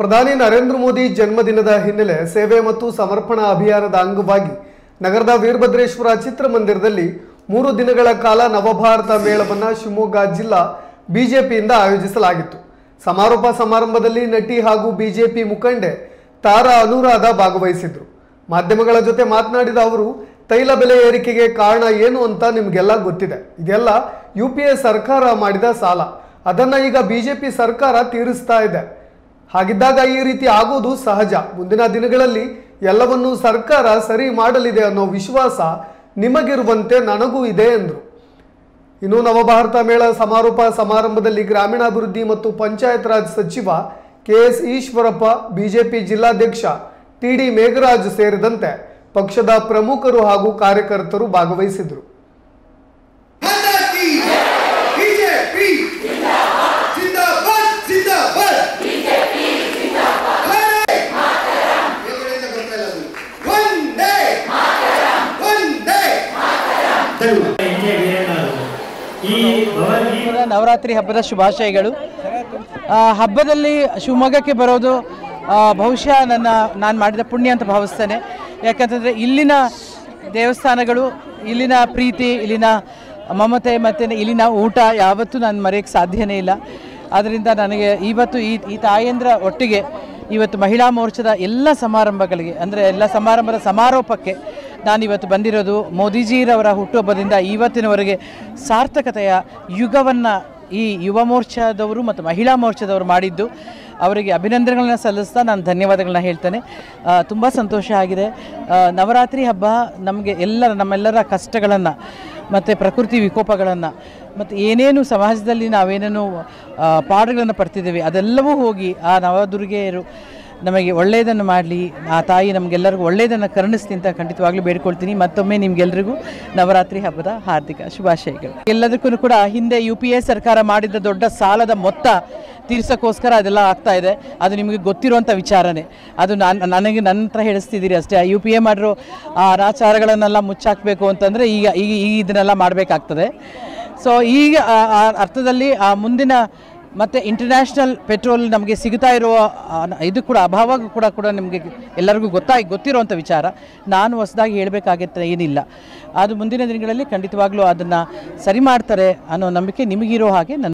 ಪ್ರಧಾನಿ ನರೇಂದ್ರ ಮೋದಿ ಜನ್ಮದಿನದ ಹಿನ್ನೆಲೆ ಸೇವೆ ಮತ್ತು ಸಮರ್ಪಣಾ ಅಭಿಯಾನದ ಅಂಗವಾಗಿ ನಗರದ ವೀರಭದ್ರೇಶ್ವರ ಚಿತ್ರಮಂದಿರದಲ್ಲಿ ಮೂರು ದಿನಗಳ ಕಾಲ ನವಭಾರತ ಮೇಳವನ್ನು ಶಿವಮೊಗ್ಗ ಜಿಲ್ಲಾ ಬಿಜೆಪಿಯಿಂದ ಆಯೋಜಿಸಲಾಗಿತ್ತು ಸಮಾರೋಪ ಸಮಾರಂಭದಲ್ಲಿ ನಟಿ ಹಾಗೂ ಬಿಜೆಪಿ ಮುಖಂಡೆ ತಾರಾ ಅನುರಾಧ ಭಾಗವಹಿಸಿದ್ರು ಮಾಧ್ಯಮಗಳ ಜೊತೆ ಮಾತನಾಡಿದ ಅವರು ತೈಲ ಬೆಲೆ ಏರಿಕೆಗೆ ಕಾರಣ ಏನು ಅಂತ ನಿಮಗೆಲ್ಲ ಗೊತ್ತಿದೆ ಇದೆಲ್ಲ ಯು ಪಿ ಎ ಸರ್ಕಾರ ಮಾಡಿದ ಸಾಲ ಅದನ್ನ ಈಗ ಬಿಜೆಪಿ ಸರ್ಕಾರ ತೀರಿಸ್ತಾ ಇದೆ ಹಾಗಿದ್ದಾಗ ಈ ರೀತಿ ಆಗೋದು ಸಹಜ ಮುಂದಿನ ದಿನಗಳಲ್ಲಿ ಎಲ್ಲವನ್ನೂ ಸರ್ಕಾರ ಸರಿ ಮಾಡಲಿದೆ ಅನ್ನೋ ವಿಶ್ವಾಸ ನಿಮಗಿರುವಂತೆ ನನಗೂ ಇದೆ ಎಂದರು ಇನ್ನು ನವಭಾರತ ಮೇಳ ಸಮಾರೋಪ ಸಮಾರಂಭದಲ್ಲಿ ಗ್ರಾಮೀಣಾಭಿವೃದ್ಧಿ ಮತ್ತು ಪಂಚಾಯತ್ ರಾಜ್ ಸಚಿವ ಕೆ ಎಸ್ ಈಶ್ವರಪ್ಪ ಬಿಜೆಪಿ ಜಿಲ್ಲಾಧ್ಯಕ್ಷ ಟಿ ಡಿ ಮೇಘರಾಜ್ ಸೇರಿದಂತೆ ಪಕ್ಷದ ಪ್ರಮುಖರು ಹಾಗೂ ಕಾರ್ಯಕರ್ತರು ಭಾಗವಹಿಸಿದರು माता की बीजेपी जिंदाबाद जिंदाबाद बीजेपी जिंदाबाद वंदे वंदे ಇಂಡಿಯಾ ವೀರಣ್ಣರು ಈ ಭವನ್ಗೀ ಹಬ್ಬದ ನವರಾತ್ರಿ ಹಬ್ಬದ ಶುಭಾಶಯಗಳು ಆ, ಹಬ್ಬದಲ್ಲಿ ಶಿವಮೊಗ್ಗಕ್ಕೆ ಬರೋದು ಆ, ಬಹುಶಃ ನನ್ನ ನಾನು ಮಾಡಿದ ಪುಣ್ಯ ಅಂತ ಭಾವಿಸ್ತೇನೆ ಯಾಕಂತಂದರೆ ಇಲ್ಲಿನ ದೇವಸ್ಥಾನಗಳು ಇಲ್ಲಿನ ಪ್ರೀತಿ ಇಲ್ಲಿನ ಮಮತೆ ಮತ್ತು ಇಲ್ಲಿನ ಊಟ ಯಾವತ್ತೂ ನಾನು ಮರೆಯೋಕ್ಕೆ ಸಾಧ್ಯನೇ ಇಲ್ಲ ಆದ್ದರಿಂದ ನನಗೆ ಇವತ್ತು ಈ ಈ ತಾಯಂದ್ರ ಒಟ್ಟಿಗೆ ಇವತ್ತು ಮಹಿಳಾ ಮೋರ್ಚಾದ ಎಲ್ಲ ಸಮಾರಂಭಗಳಿಗೆ ಅಂದರೆ ಎಲ್ಲ ಸಮಾರಂಭದ ಸಮಾರೋಪಕ್ಕೆ ನಾನಿವತ್ತು ಬಂದಿರೋದು ಮೋದಿಜಿರವರ ಹುಟ್ಟುಹಬ್ಬದಿಂದ ಇವತ್ತಿನವರೆಗೆ ಸಾರ್ಥಕತೆಯ ಯುಗವನ್ನು ಈ ಯುವ ಮೋರ್ಚಾದವರು ಮತ್ತು ಮಹಿಳಾ ಮೋರ್ಚಾದವರು ಮಾಡಿದ್ದು ಅವರಿಗೆ ಅಭಿನಂದನೆಗಳನ್ನ ಸಲ್ಲಿಸ್ತಾ ನಾನು ಧನ್ಯವಾದಗಳನ್ನ ಹೇಳ್ತೇನೆ ತುಂಬ ಸಂತೋಷ ಆಗಿದೆ ಆ, ನವರಾತ್ರಿ ಹಬ್ಬ ನಮಗೆ ಎಲ್ಲರ ನಮ್ಮೆಲ್ಲರ ಕಷ್ಟಗಳನ್ನು ಮತ್ತು ಪ್ರಕೃತಿ ವಿಕೋಪಗಳನ್ನು ಮತ್ತು ಏನೇನು ಸಮಾಜದಲ್ಲಿ ನಾವೇನೇನು ಆ, ಪಾಠಗಳನ್ನು ಪಡ್ತಿದ್ದೇವೆ ಅದೆಲ್ಲವೂ ಹೋಗಿ ಆ ನವದುರ್ಗೆಯರು ನಮಗೆ ಒಳ್ಳೆಯದನ್ನು ಮಾಡಲಿ ಆ ತಾಯಿ ನಮಗೆಲ್ಲರಿಗೂ ಒಳ್ಳೆಯದನ್ನು ಕರುಣಿಸ್ಲಿ ಅಂತ ಖಂಡಿತವಾಗ್ಲೂ ಬೇಡ್ಕೊಳ್ತೀನಿ ಮತ್ತೊಮ್ಮೆ ನಿಮಗೆಲ್ಲರಿಗೂ ನವರಾತ್ರಿ ಹಬ್ಬದ ಹಾರ್ದಿಕ ಶುಭಾಶಯಗಳು ಎಲ್ಲದಕ್ಕೂ ಕೂಡ ಹಿಂದೆ ಯು ಪಿ ಎ ಸರ್ಕಾರ ಮಾಡಿದ ದೊಡ್ಡ ಸಾಲದ ಮೊತ್ತ ತೀರ್ಸೋಕ್ಕೋಸ್ಕರ ಅದೆಲ್ಲ ಆಗ್ತಾ ಇದೆ ಅದು ನಿಮಗೆ ಗೊತ್ತಿರುವಂಥ ವಿಚಾರನೇ ಅದು ನಾನು ನನಗೆ ನನ್ನ ಹತ್ರ ಹೇಳಿಸ್ತಿದ್ದೀರಿ ಅಷ್ಟೇ ಯು ಪಿ ಎ ಮಾಡಿರೋ ಆ ಅನಾಚಾರಗಳನ್ನೆಲ್ಲ ಮುಚ್ಚಾಕಬೇಕು ಅಂತಂದರೆ ಈಗ ಈಗ ಈಗ ಇದನ್ನೆಲ್ಲ ಮಾಡಬೇಕಾಗ್ತದೆ ಸೊ ಈಗ ಆ- ಆ ಅರ್ಥದಲ್ಲಿ ಆ ಮುಂದಿನ ಮತ್ತು ಇಂಟರ್ನ್ಯಾಷನಲ್ ಪೆಟ್ರೋಲ್ ನಮಗೆ ಸಿಗ್ತಾ ಇರುವ ಆ, ನ- ಇದು ಕೂಡ ಅಭಾವ ಕೂಡ ಕೂಡ ನಿಮಗೆ ಎಲ್ಲರಿಗೂ ಗೊತ್ತಾಗಿ ಗೊತ್ತಿರುವಂಥ ವಿಚಾರ ನಾನು ಹೊಸದಾಗಿ ಹೇಳಬೇಕಾಗಿತ್ತು ಏನಿಲ್ಲ ಅದು ಮುಂದಿನ ದಿನಗಳಲ್ಲಿ ಖಂಡಿತವಾಗ್ಲೂ ಅದನ್ನು ಸರಿ ಮಾಡ್ತಾರೆ ಅನ್ನೋ ನಂಬಿಕೆ ನಿಮಗಿರೋ ಹಾಗೆ ನನ್ನ